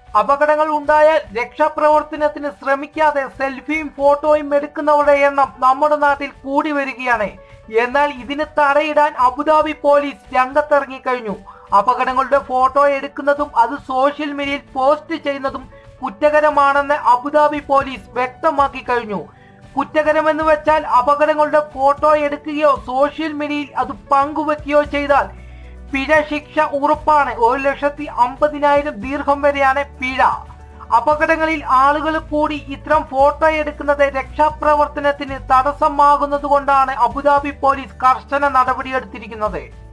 അപകടങ്ങൾ ഉണ്ടായാൽ രക്ഷാപ്രവർത്തനത്തിന് ശ്രമിക്കാതെ സെൽഫിയും ഫോട്ടോയും എടുക്കുന്നവരുടെ എണ്ണം നമ്മുടെ നാട്ടിൽ കൂടി വരികയാണ് എന്നാൽ ഇതിന് തടയിടാൻ അബുദാബി പോലീസ് രംഗത്തിറങ്ങി കഴിഞ്ഞു അപകടങ്ങളുടെ ഫോട്ടോ എടുക്കുന്നതും അത് സോഷ്യൽ മീഡിയയിൽ പോസ്റ്റ് ചെയ്യുന്നതും കുറ്റകരമാണെന്ന് അബുദാബി പോലീസ് വ്യക്തമാക്കി കഴിഞ്ഞു കുറ്റകരമെന്ന് വെച്ചാൽ അപകടങ്ങളുടെ ഫോട്ടോ എടുക്കുകയോ സോഷ്യൽ മീഡിയയിൽ അത് പങ്കുവെക്കുകയോ ചെയ്താൽ പിഴ ശിക്ഷ ഉറപ്പാണ് ഒരു ലക്ഷത്തി അമ്പതിനായിരം ദീർഘം വരെയാണ് പിഴ അപകടങ്ങളിൽ ആളുകൾ കൂടി ഇത്തരം ഫോട്ടോ എടുക്കുന്നത് രക്ഷാപ്രവർത്തനത്തിന് തടസ്സമാകുന്നത് കൊണ്ടാണ് അബുദാബി പോലീസ് കർശന നടപടിയെടുത്തിരിക്കുന്നത്